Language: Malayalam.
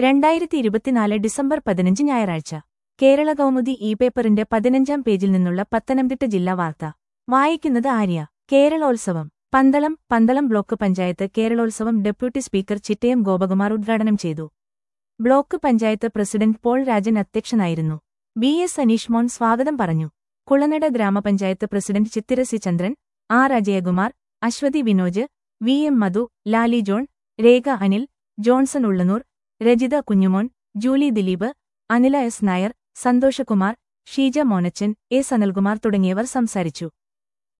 രണ്ടായിരത്തി ഇരുപത്തിനാല് ഡിസംബർ പതിനഞ്ച് ഞായറാഴ്ച കേരള കൗമുദി ഇ പേപ്പറിന്റെ പതിനഞ്ചാം പേജിൽ നിന്നുള്ള പത്തനംതിട്ട ജില്ലാ വാർത്ത വായിക്കുന്നത് Arya Keralolsavam Pandalam Pandalam block panchayat Keralolsavam deputy speaker Chittayam Gopakumar ഉദ്ഘാടനം ചെയ്തു ബ്ലോക്ക് പഞ്ചായത്ത് പ്രസിഡന്റ് പോൾ രാജൻ അധ്യക്ഷനായിരുന്നു ബി എസ് അനീഷ് മോൻ സ്വാഗതം പറഞ്ഞു കുളനട ഗ്രാമപഞ്ചായത്ത് president Chithira C Chandran R Ajayakumar Aswathy Vinoj V M Madhu Lali John Rekha Anil Johnson Ullanoor Rajitha Kunjumon Julie Dileep Anila S Nair Santhoshkumar Sheeja Monachan A Sanalkumar തുടങ്ങിയവർ സംസാരിച്ചു